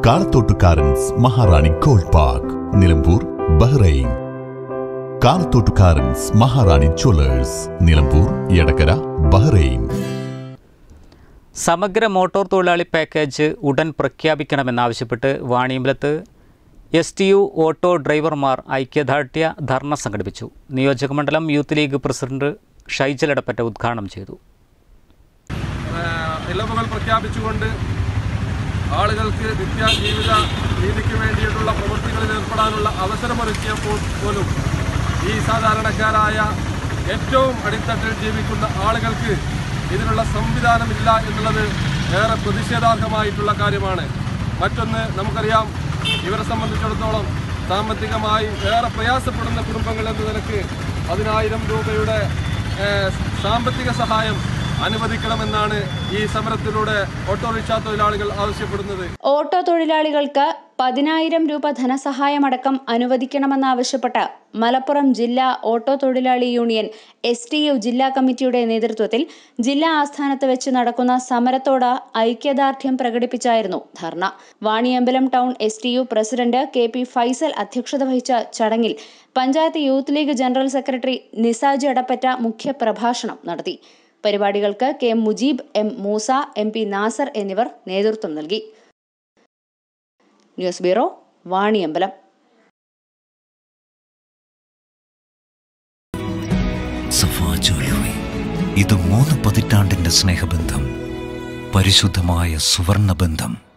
കാളത്തോട്ടുകാരൻസ് Maharani gold park Nilambur Bahrain കാളത്തോട്ടുകാരൻസ് Maharani jewellers Nilambur Edakkara Bahrain സമഗ്ര motor തൊഴിലാളി പാക്കേജ് ഉടൻ പ്രഖ്യാപിക്കണമെന്നാവശ്യപ്പെട്ട് വാണിയമ്പലത്ത് എസ് ടി യു ഓട്ടോ ഡ്രൈവർമാർ ഐക്യദാർഢ്യ ധർണ സംഘടിപ്പിച്ചു നിയോജകമണ്ഡലം youth league president Shaijal Edappatta ഉദ്ഘാടനം ചെയ്തു ഏഹ് ഇളവുകൾ പ്രഖ്യാപിച്ചുകൊണ്ട് ആളുകൾക്ക് നിത്യ ജീവിത രീതിക്ക് വേണ്ടിയിട്ടുള്ള പ്രവൃത്തികളിൽ ഏർപ്പെടാനുള്ള അവസരമൊരുക്കിയപ്പോൾ പോലും ഈ സാധാരണക്കാരായ ഏറ്റവും അടിത്തട്ടിൽ ജീവിക്കുന്ന ആളുകൾക്ക് ഇതിനുള്ള സംവിധാനമില്ല എന്നുള്ളത് ഏറെ പ്രതിഷേധാർഹമായിട്ടുള്ള കാര്യമാണ് മറ്റൊന്ന് നമുക്കറിയാം ഇവരെ സംബന്ധിച്ചിടത്തോളം സാമ്പത്തികമായി ഏറെ പ്രയാസപ്പെടുന്ന കുടുംബങ്ങൾ എന്ന നിലക്ക് പതിനായിരം രൂപയുടെ ഏഹ്, സാമ്പത്തിക സഹായം അനുവദിക്കണമെന്നാണ് ഈ സമരത്തിലൂടെ ഓട്ടോറിക്ഷ തൊഴിലാളികൾ ആവശ്യപ്പെടുന്നത് ഓട്ടോ തൊഴിലാളികൾക്ക് പതിനായിരം രൂപ ധനസഹായമടക്കം അനുവദിക്കണമെന്നാവശ്യപ്പെട്ട് മലപ്പുറം ജില്ലാ ഓട്ടോ തൊഴിലാളി യൂണിയൻ എസ് ടി യു ജില്ലാ കമ്മിറ്റിയുടെ നേതൃത്വത്തിൽ ജില്ലാ ആസ്ഥാനത്ത് വെച്ച് നടക്കുന്ന സമരത്തോട് ഐക്യദാർഢ്യം പ്രകടിപ്പിച്ചായിരുന്നു ധർണ Vaniyambalam town S T U president K P Faisal അധ്യക്ഷത വഹിച്ച ചടങ്ങിൽ panchayat youth league general secretary Nisaj Edappatta മുഖ്യപ്രഭാഷണം നടത്തി പരിപാടികൾക്ക് K Mujeeb M Moosa M P Nasar എന്നിവർ നേതൃത്വം നൽകി news bureau Vaniyambalam Safa jewellery ഇത് മൂന്ന് പതിറ്റാണ്ടിന്റെ സ്നേഹബന്ധം പരിശുദ്ധമായ സുവർണബന്ധം